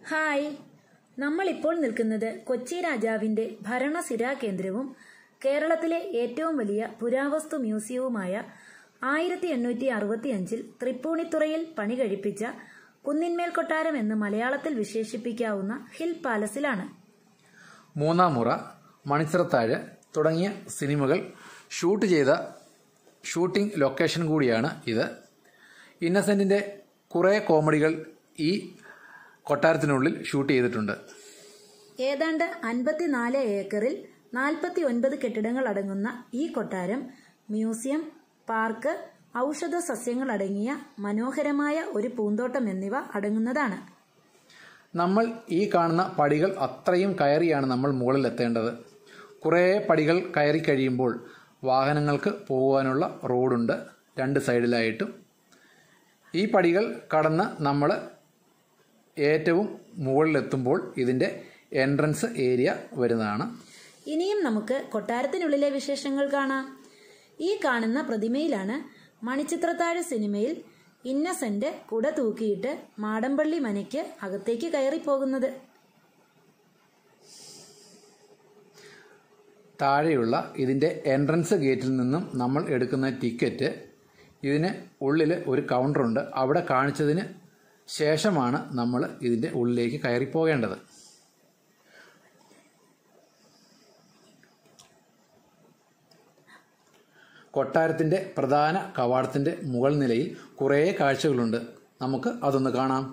hi നമ്മളിപ്പോൾ നിൽക്കുന്നത് കൊച്ചി രാജാവിന്റെ ഭരണസിരാ കേന്ദ്രവും കേരളത്തിലെ ഏറ്റവും വലിയ പുരാവസ്തു മ്യൂസിയവുമായ ആയിരത്തി എണ്ണൂറ്റി അറുപത്തിയഞ്ചിൽ തൃപ്പൂണിത്തുറയിൽ പണി കഴിപ്പിച്ച കുന്നിന്മേൽ കൊട്ടാരം എന്ന് മലയാളത്തിൽ വിശേഷിപ്പിക്കാവുന്ന ഹിൽ പാലസിലാണ് മൂന്നാം മുറ മണിച്ചിറത്താഴ് തുടങ്ങിയ സിനിമകൾ ഷൂട്ട് ചെയ്ത ഷൂട്ടിംഗ് ലൊക്കേഷൻ കൂടിയാണ് ഇത് ഇന്നസെൻറ്റിൻ്റെ കുറേ കോമഡികൾ ഈ കൊട്ടാരത്തിനുള്ളിൽ ഷൂട്ട് ചെയ്തിട്ടുണ്ട് ഏതാണ്ട് അൻപത്തിനാല് ഏക്കറിൽ നാൽപ്പത്തി ഒൻപത് കെട്ടിടങ്ങൾ അടങ്ങുന്ന ഈ കൊട്ടാരം മ്യൂസിയം പാർക്ക് ഔഷധ സസ്യങ്ങൾ അടങ്ങിയ മനോഹരമായ ഒരു പൂന്തോട്ടം എന്നിവ അടങ്ങുന്നതാണ് നമ്മൾ ഈ കാണുന്ന പടികൾ അത്രയും കയറിയാണ് നമ്മൾ മുകളിൽ എത്തേണ്ടത് കുറേ പടികൾ കയറി കഴിയുമ്പോൾ വാഹനങ്ങൾക്ക് പോകുവാനുള്ള റോഡുണ്ട് രണ്ട് സൈഡിലായിട്ടും ഈ പടികൾ കടന്ന് നമ്മൾ ഏറ്റവും മുകളിലെത്തുമ്പോൾ ഇതിൻ്റെ എൻട്രൻസ് ഏരിയ വരുന്നതാണ് ഇനിയും നമുക്ക് കൊട്ടാരത്തിനുള്ളിലെ വിശേഷങ്ങൾ കാണാം ഈ കാണുന്ന പ്രതിമയിലാണ് മണിച്ചിത്രത്താഴ് സിനിമയിൽ ഇന്നസെന്റ് കുട തൂക്കിയിട്ട് മാടമ്പള്ളി മനയ്ക്ക് അകത്തേക്ക് കയറിപ്പോകുന്നത് താഴെയുള്ള ഇതിൻ്റെ എൻട്രൻസ് ഗേറ്റിൽ നിന്നും നമ്മൾ എടുക്കുന്ന ടിക്കറ്റ് ഇതിന് ഉള്ളിൽ ഒരു കൗണ്ടറുണ്ട് അവിടെ കാണിച്ചതിന് ശേഷമാണ് നമ്മൾ ഇതിൻ്റെ ഉള്ളിലേക്ക് കയറിപ്പോകേണ്ടത് കൊട്ടാരത്തിൻ്റെ പ്രധാന കവാടത്തിൻ്റെ മുകൾ നിലയിൽ കുറേ കാഴ്ചകളുണ്ട് നമുക്ക് അതൊന്ന് കാണാം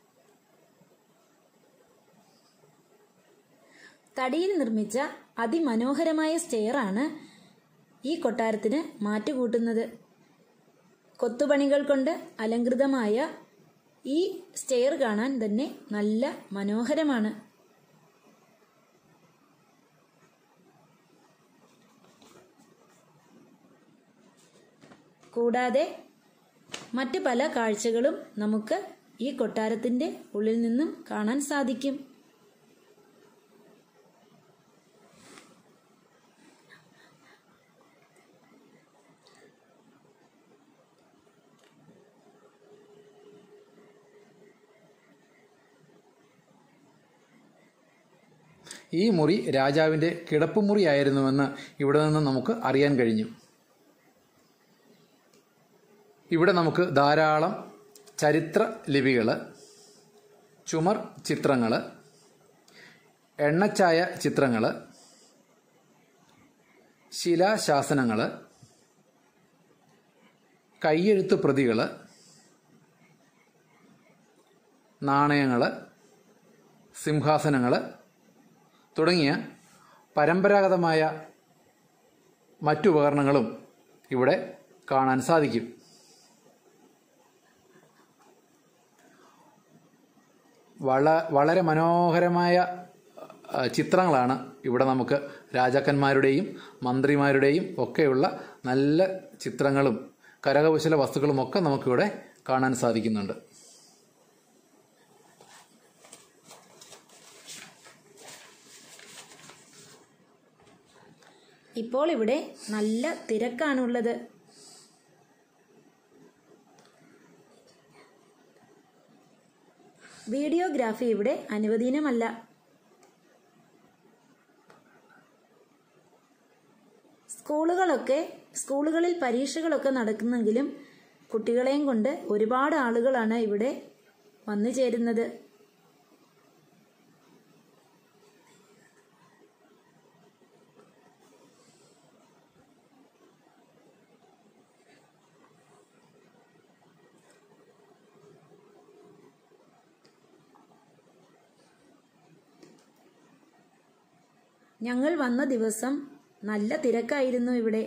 തടിയിൽ നിർമ്മിച്ച അതിമനോഹരമായ സ്റ്റെയറാണ് ഈ കൊട്ടാരത്തിന് മാറ്റുകൂട്ടുന്നത് കൊത്തുപണികൾ കൊണ്ട് അലങ്കൃതമായ ഈ സ്റ്റെയർ കാണാൻ തന്നെ നല്ല മനോഹരമാണ് കൂടാതെ മറ്റ് പല കാഴ്ചകളും നമുക്ക് ഈ കൊട്ടാരത്തിന്റെ ഉള്ളിൽ നിന്നും കാണാൻ സാധിക്കും ഈ മുറി രാജാവിൻ്റെ കിടപ്പുമുറിയായിരുന്നുവെന്ന് ഇവിടെ നിന്ന് നമുക്ക് അറിയാൻ കഴിഞ്ഞു ഇവിടെ നമുക്ക് ധാരാളം ചരിത്ര ലിപികൾ ചുമർ ചിത്രങ്ങൾ എണ്ണച്ചായ ചിത്രങ്ങൾ ശിലാശാസനങ്ങൾ കയ്യെഴുത്ത് പ്രതികൾ നാണയങ്ങൾ സിംഹാസനങ്ങൾ തുടങ്ങിയ പരമ്പരാഗതമായ മറ്റുപകരണങ്ങളും ഇവിടെ കാണാൻ സാധിക്കും വള വളരെ മനോഹരമായ ആ, ചിത്രങ്ങളാണ് ഇവിടെ നമുക്ക് രാജാക്കന്മാരുടെയും മന്ത്രിമാരുടെയും ഒക്കെയുള്ള നല്ല ചിത്രങ്ങളും കരകൗശല വസ്തുക്കളും ഒക്കെ നമുക്കിവിടെ കാണാൻ സാധിക്കുന്നുണ്ട് ഇപ്പോൾ ഇവിടെ നല്ല തിരക്കാണുള്ളത് വീഡിയോഗ്രാഫി ഇവിടെ അനുവദനീയമല്ല സ്കൂളുകളൊക്കെ സ്കൂളുകളിൽ പരീക്ഷകളൊക്കെ നടക്കുന്നെങ്കിലും കുട്ടികളെയും കൊണ്ട് ഒരുപാട് ആളുകളാണ് ഇവിടെ വന്നു ചേരുന്നത് ഞങ്ങൾ വന്ന ദിവസം നല്ല തിരക്കായിരുന്നു ഇവിടെ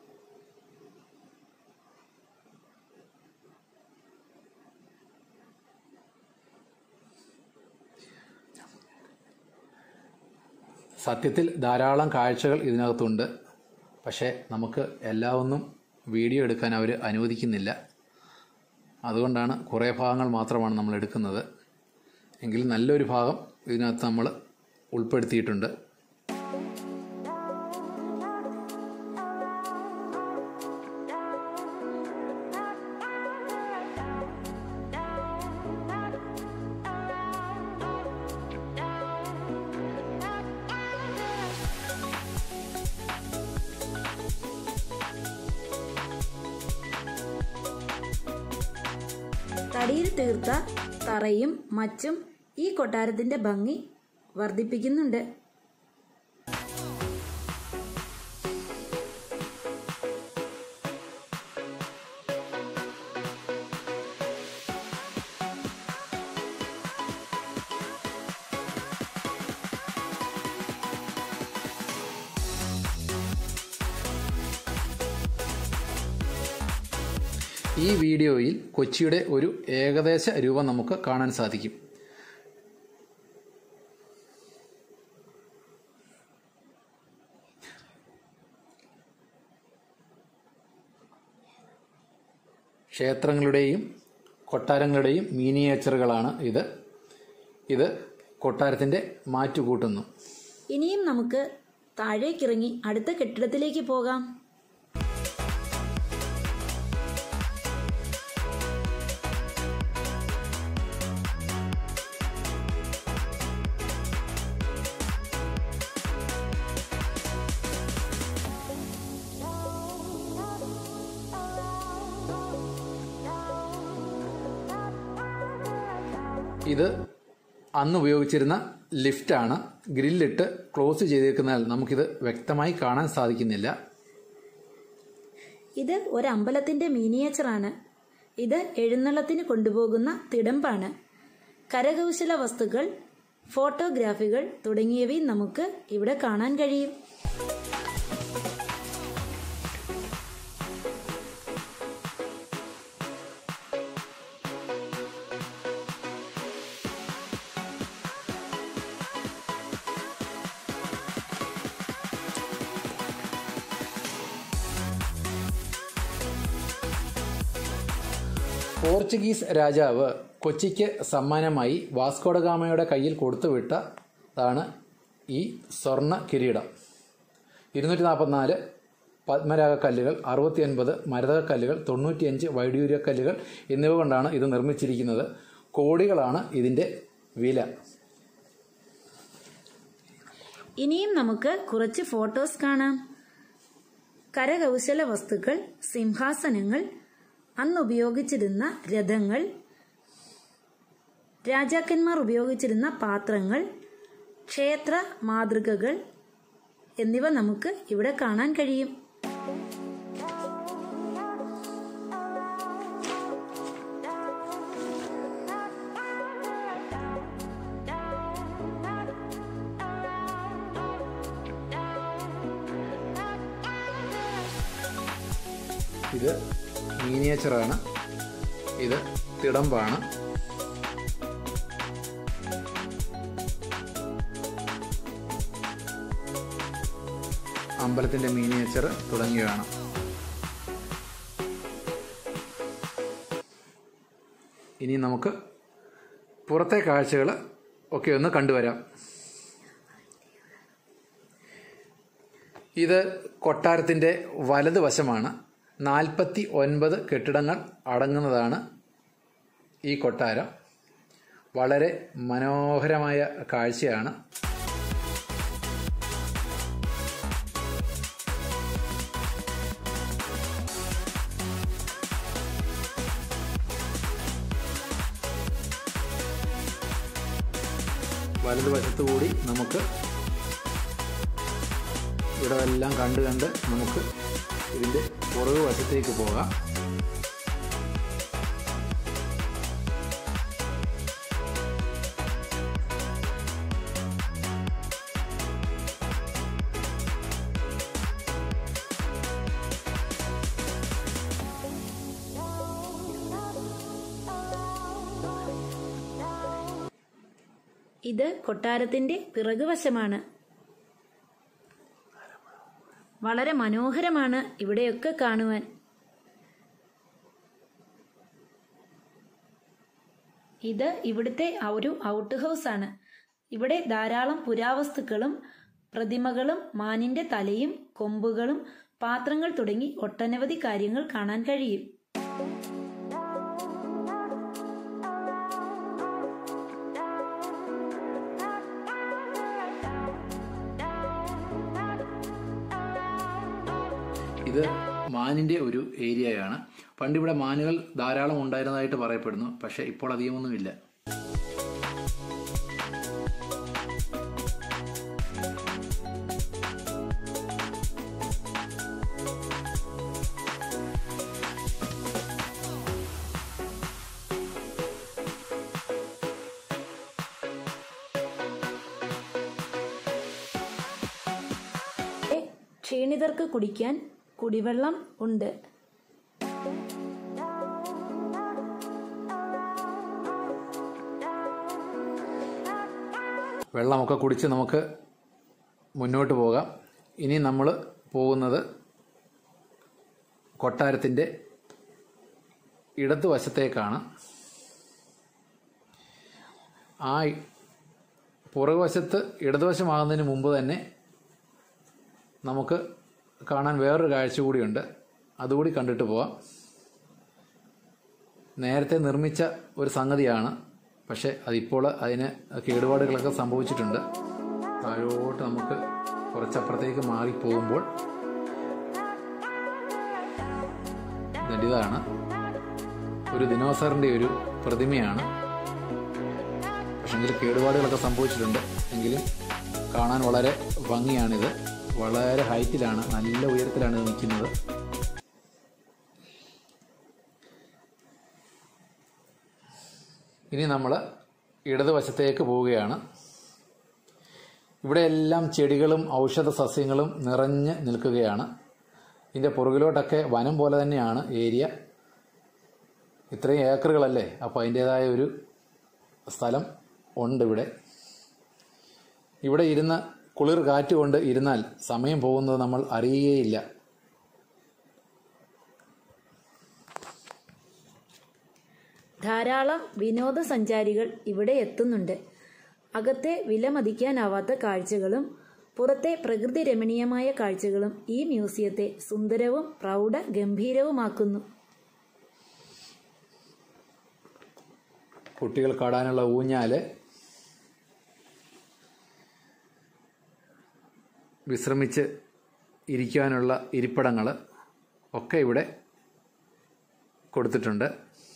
സത്യത്തിൽ ധാരാളം കാഴ്ചകൾ ഇതിനകത്തുണ്ട് പക്ഷേ നമുക്ക് എല്ലാം ഒന്നും വീഡിയോ എടുക്കാൻ അവർ അനുവദിക്കുന്നില്ല അതുകൊണ്ടാണ് കുറേ ഭാഗങ്ങൾ മാത്രമാണ് നമ്മൾ എടുക്കുന്നത് എങ്കിലും നല്ലൊരു ഭാഗം ഇതിനകത്ത് നമ്മൾ ഉൾപ്പെടുത്തിയിട്ടുണ്ട് തടിയിൽ തീർത്ത തറയും മച്ചും ഈ കൊട്ടാരത്തിന്റെ ഭംഗി വർദ്ധിപ്പിക്കുന്നുണ്ട് ഈ വീഡിയോയിൽ കൊച്ചിയുടെ ഒരു ഏകദേശ രൂപം നമുക്ക് കാണാൻ സാധിക്കും ക്ഷേത്രങ്ങളുടെയും കൊട്ടാരങ്ങളുടെയും മീനിയേച്ചറുകളാണ് ഇത് ഇത് കൊട്ടാരത്തിൻ്റെ മാറ്റുകൂട്ടുന്നു ഇനിയും നമുക്ക് താഴേക്കിറങ്ങി അടുത്ത കെട്ടിടത്തിലേക്ക് പോകാം ഇത് അന്ന് ഉപയോഗിച്ചിരുന്ന ലിഫ്റ്റാണ് ഗ്രില്ലിട്ട് ക്ലോസ് ചെയ്തേക്കുന്നതിനാൽ നമുക്കിത് വ്യക്തമായി കാണാൻ സാധിക്കുന്നില്ല ഇത് ഒരു അമ്പലത്തിന്റെ മിനിയേച്ചറാണ് ഇത് എഴുന്നള്ളത്തിന് കൊണ്ടുപോകുന്ന തിടമ്പാണ് കരകൗശല വസ്തുക്കൾ ഫോട്ടോഗ്രാഫികൾ തുടങ്ങിയവയും നമുക്ക് ഇവിടെ കാണാൻ കഴിയും പോർച്ചുഗീസ് രാജാവ് കൊച്ചിക്ക് സമ്മാനമായി വാസ്കോഡഗാമയുടെ കയ്യിൽ കൊടുത്തുവിട്ടതാണ് ഈ സ്വർണ്ണ കിരീടം ഇരുന്നൂറ്റി നാൽപ്പത്തിനാല് പത്മരാഗ കല്ലുകൾ അറുപത്തി ഒൻപത് മരതക കല്ലുകൾ തൊണ്ണൂറ്റിയഞ്ച് വൈഡൂര്യ കല്ലുകൾ എന്നിവ കൊണ്ടാണ് ഇത് നിർമ്മിച്ചിരിക്കുന്നത് കോടികളാണ് ഇതിൻ്റെ വില ഇനിയും നമുക്ക് കുറച്ച് ഫോട്ടോസ് കാണാം കരകൗശല വസ്തുക്കൾ സിംഹാസനങ്ങൾ അന്ന് ഉപയോഗിച്ചിരുന്ന രഥങ്ങൾ രാജാക്കന്മാർ ഉപയോഗിച്ചിരുന്ന പാത്രങ്ങൾ ക്ഷേത്ര മാതൃകകൾ എന്നിവ നമുക്ക് ഇവിടെ കാണാൻ കഴിയും ഇത് മീനിയേച്ചറാണ് ഇത് തിടമ്പാണ് അമ്പലത്തിൻ്റെ മീനിയേച്ചർ തുടങ്ങിയവയാണ് ഇനി നമുക്ക് പുറത്തെ കാഴ്ചകൾ ഒക്കെ ഒന്ന് കണ്ടുവരാം ഇത് കൊട്ടാരത്തിൻ്റെ വലതുവശമാണ് നാൽപ്പത്തി ഒൻപത് കെട്ടിടങ്ങൾ അടങ്ങുന്നതാണ് ഈ കൊട്ടാരം വളരെ മനോഹരമായ കാഴ്ചയാണ് വലതുവശത്തു കൂടി നമുക്ക് ഇവിടെ എല്ലാം കണ്ട് കണ്ട് നമുക്ക് ഇതിൻ്റെ പുറകു വശത്തേക്ക് പോകാം ഇത് കൊട്ടാരത്തിന്റെ പിറകുവശമാണ് വളരെ മനോഹരമാണ് ഇവിടെയൊക്കെ കാണുവാൻ ഇത് ഇവിടുത്തെ ഒരു ഔട്ട് ഹൗസ് ആണ് ഇവിടെ ധാരാളം പുരാവസ്തുക്കളും പ്രതിമകളും മാനിന്റെ തലയും കൊമ്പുകളും പാത്രങ്ങൾ തുടങ്ങി ഒട്ടനവധി കാര്യങ്ങൾ കാണാൻ കഴിയും ഇത് മാനിൻ്റെ ഒരു ഏരിയയാണ് പണ്ടിവിടെ മാനുകൾ ധാരാളം ഉണ്ടായിരുന്നതായിട്ട് പറയപ്പെടുന്നു പക്ഷേ ഇപ്പോൾ അധികമൊന്നുമില്ല ക്ഷീണിതർക്ക് കുടിക്കാൻ കുടിവെള്ളം ഉണ്ട് വെള്ളമൊക്കെ കുടിച്ച് നമുക്ക് മുന്നോട്ട് പോകാം ഇനി നമ്മൾ പോകുന്നത് കൊട്ടാരത്തിൻ്റെ ഇടതുവശത്തേക്കാണ് ആ പുറകുവശത്ത് ഇടതുവശമാകുന്നതിന് മുമ്പ് തന്നെ നമുക്ക് കാണാൻ വേറൊരു കാഴ്ച കൂടിയുണ്ട് അതുകൂടി കണ്ടിട്ട് പോവാം നേരത്തെ നിർമ്മിച്ച ഒരു സംഗതിയാണ് പക്ഷെ അതിപ്പോൾ അതിന് കേടുപാടുകളൊക്കെ സംഭവിച്ചിട്ടുണ്ട് താഴോട്ട് നമുക്ക് കുറച്ചപ്പുറത്തേക്ക് മാറി പോകുമ്പോൾ ഇതാണ് ഒരു ദിനോസറിൻ്റെ ഒരു പ്രതിമയാണ് പക്ഷെങ്കിൽ കേടുപാടുകളൊക്കെ സംഭവിച്ചിട്ടുണ്ട് എങ്കിലും കാണാൻ വളരെ ഭംഗിയാണിത് വളരെ ഹൈറ്റിലാണ് നല്ല ഉയരത്തിലാണ് ഇത് നിൽക്കുന്നത് ഇനി നമ്മൾ ഇടതുവശത്തേക്ക് പോവുകയാണ് ഇവിടെയെല്ലാം ചെടികളും ഔഷധ സസ്യങ്ങളും നിറഞ്ഞ് നിൽക്കുകയാണ് ഇതിൻ്റെ പുറകിലോട്ടൊക്കെ വനം പോലെ തന്നെയാണ് ഏരിയ ഇത്രയും ഏക്കറുകളല്ലേ അപ്പോൾ അതിൻ്റേതായ ഒരു സ്ഥലം ഉണ്ട് ഇവിടെ ഇവിടെ ഇരുന്ന് കുളിർ കാറ്റ് കൊണ്ട് ഇരുന്നാൽ സമയം പോകുന്നത് നമ്മൾ അറിയുകയില്ല ധാരാളം വിനോദസഞ്ചാരികൾ ഇവിടെ എത്തുന്നുണ്ട് അകത്തെ വിലമതിക്കാനാവാത്ത കാഴ്ചകളും പുറത്തെ പ്രകൃതി രമണീയമായ കാഴ്ചകളും ഈ മ്യൂസിയത്തെ സുന്ദരവും പ്രൗഢ ഗംഭീരവുമാക്കുന്നു കുട്ടികൾ കാടാനുള്ള ഊഞ്ഞാല് വിശ്രമിച്ച് ഇരിക്കാനുള്ള ഇരിപ്പിടങ്ങൾ ഒക്കെ ഇവിടെ കൊടുത്തിട്ടുണ്ട്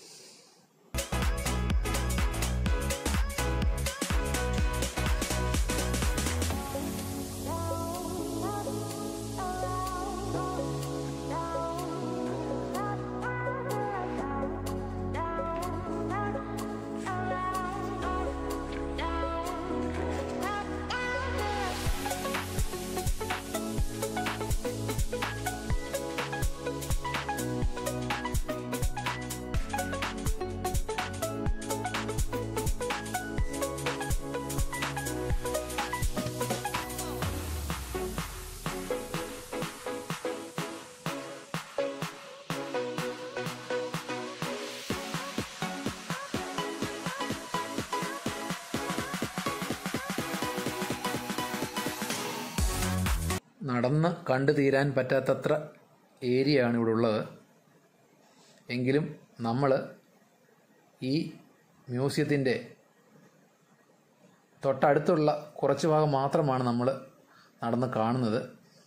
നടന്ന് കണ്ടു തീരാൻ പറ്റാത്തത്ര ഏരിയയാണ് ഇവിടെ ഉള്ളത് എങ്കിലും നമ്മൾ ഈ മ്യൂസിയത്തിൻ്റെ തൊട്ടടുത്തുള്ള കുറച്ച് ഭാഗം മാത്രമാണ് നമ്മൾ നടന്ന് കാണുന്നത്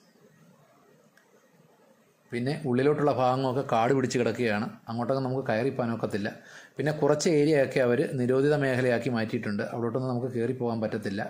പിന്നെ ഉള്ളിലോട്ടുള്ള ഭാഗങ്ങളൊക്കെ കാട് പിടിച്ച് കിടക്കുകയാണ് അങ്ങോട്ടൊക്കെ നമുക്ക് കയറിപ്പോകാനൊക്കത്തില്ല പിന്നെ കുറച്ച് ഏരിയയൊക്കെ അവർ നിരോധിത മേഖലയാക്കി മാറ്റിയിട്ടുണ്ട് അവിടോട്ടൊന്നും നമുക്ക് കയറി പോകാൻ പറ്റത്തില്ല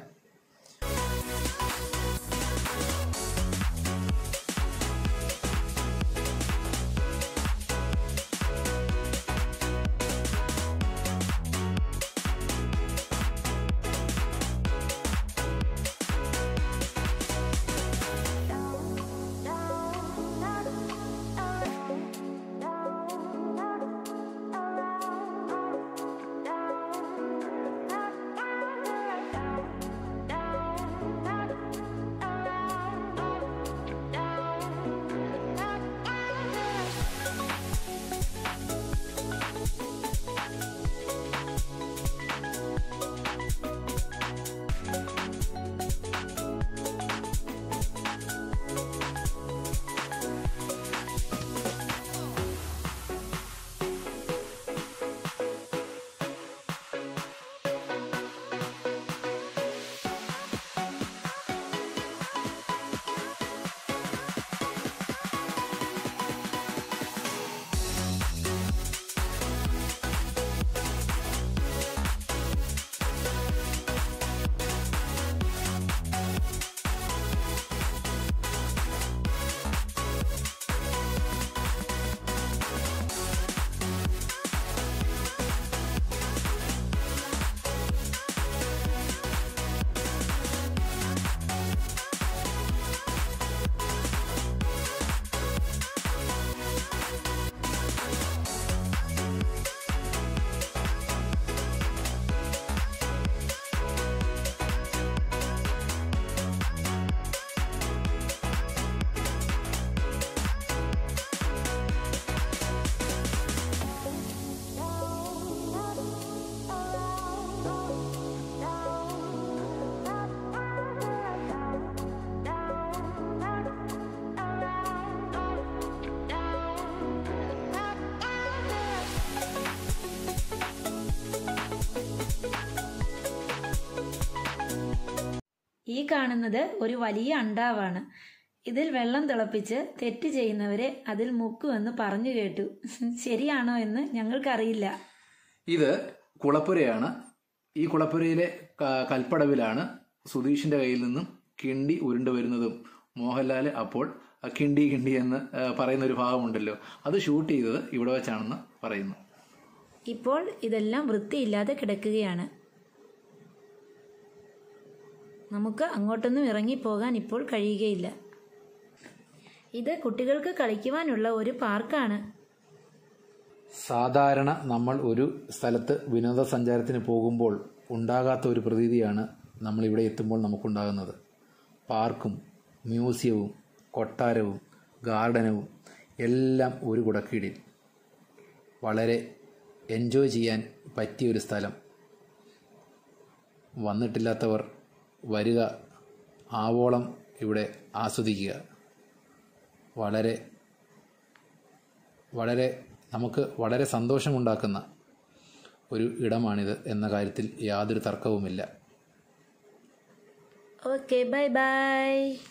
ഈ കാണുന്നത് ഒരു വലിയ അണ്ടാവാണ് ഇതിൽ വെള്ളം തിളപ്പിച്ച് തെറ്റ് ചെയ്യുന്നവരെ അതിൽ മുക്കുമെന്ന് പറഞ്ഞു കേട്ടു ശരിയാണോ എന്ന് ഞങ്ങൾക്കറിയില്ല ഇത് കുളപ്പുരയാണ് ഈ കുളപ്പുരയിലെ ക- കൽപ്പടവിലാണ് സുധീഷിന്റെ കയ്യിൽ നിന്നും കിണ്ടി ഉരുണ്ടു വരുന്നതും മോഹൻലാൽ അപ്പോൾ ആ കിണ്ടി കിണ്ടി എന്ന് ആ, പറയുന്ന ഒരു ഭാഗമുണ്ടല്ലോ അത് ഷൂട്ട് ചെയ്തത് ഇവിടെ വെച്ചാണെന്ന് പറയുന്നു ഇപ്പോൾ ഇതെല്ലാം വൃത്തിയില്ലാതെ കിടക്കുകയാണ് നമുക്ക് അങ്ങോട്ടൊന്നും ഇറങ്ങിപ്പോകാൻ ഇപ്പോൾ കഴിയുകയില്ല ഇത് കുട്ടികൾക്ക് കളിക്കുവാനുള്ള ഒരു പാർക്കാണ് സാധാരണ നമ്മൾ ഒരു സ്ഥലത്ത് വിനോദസഞ്ചാരത്തിന് പോകുമ്പോൾ ഉണ്ടാകാത്ത ഒരു പ്രതീതിയാണ് നമ്മൾ ഇവിടെ എത്തുമ്പോൾ നമുക്കുണ്ടാകുന്നത് പാർക്കും മ്യൂസിയവും കൊട്ടാരവും ഗാർഡനവും എല്ലാം ഒരു കുടക്കീഴിൽ വളരെ എൻജോയ് ചെയ്യാൻ പറ്റിയ ഒരു സ്ഥലം വന്നിട്ടില്ലാത്തവർ വരിക ആവോളം ഇവിടെ ആസ്വദിക്കുക വളരെ വളരെ നമുക്ക് വളരെ സന്തോഷമുണ്ടാക്കുന്ന ഒരു ഇടമാണിത് എന്ന കാര്യത്തിൽ യാതൊരു തർക്കവുമില്ല ഓക്കെ ബൈ ബൈ